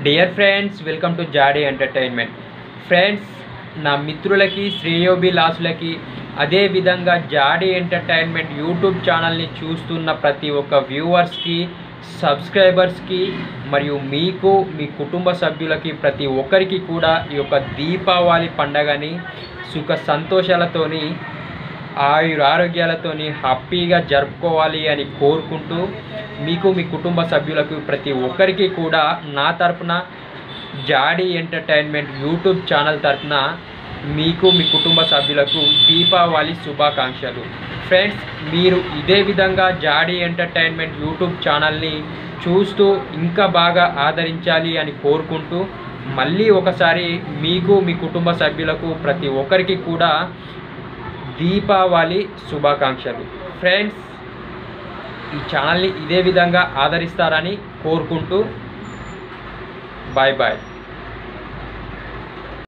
dear friends welcome to Jadi entertainment friends నా మిత్రులకి శ్రేయోభిలాసులకి అదేవిధంగా జాడీ ఎంటర్టైన్మెంట్ యూట్యూబ్ ఛానల్ని చూస్తున్న ప్రతి ఒక్క వ్యూవర్స్కి సబ్స్క్రైబర్స్కి మరియు మీకు మీ కుటుంబ సభ్యులకి ప్రతి ఒక్కరికి కూడా ఈ యొక్క దీపావళి పండగని సుఖ సంతోషాలతోని ఆయుర ఆరోగ్యాలతోని హ్యాపీగా జరుపుకోవాలి అని కోరుకుంటూ మీకు మీ కుటుంబ సభ్యులకు ప్రతి ఒక్కరికి కూడా నా తరపున జాడీ ఎంటర్టైన్మెంట్ యూట్యూబ్ ఛానల్ తరపున మీకు మీ కుటుంబ సభ్యులకు దీపావళి శుభాకాంక్షలు ఫ్రెండ్స్ మీరు ఇదే విధంగా జాడీ ఎంటర్టైన్మెంట్ యూట్యూబ్ ఛానల్ని చూస్తూ ఇంకా బాగా ఆదరించాలి అని కోరుకుంటూ మళ్ళీ ఒకసారి మీకు మీ కుటుంబ సభ్యులకు ప్రతి ఒక్కరికి కూడా దీపావళి శుభాకాంక్షలు ఫ్రెండ్స్ ఈ ఛానల్ని ఇదే విధంగా ఆదరిస్తారని కోరుకుంటూ బాయ్ బాయ్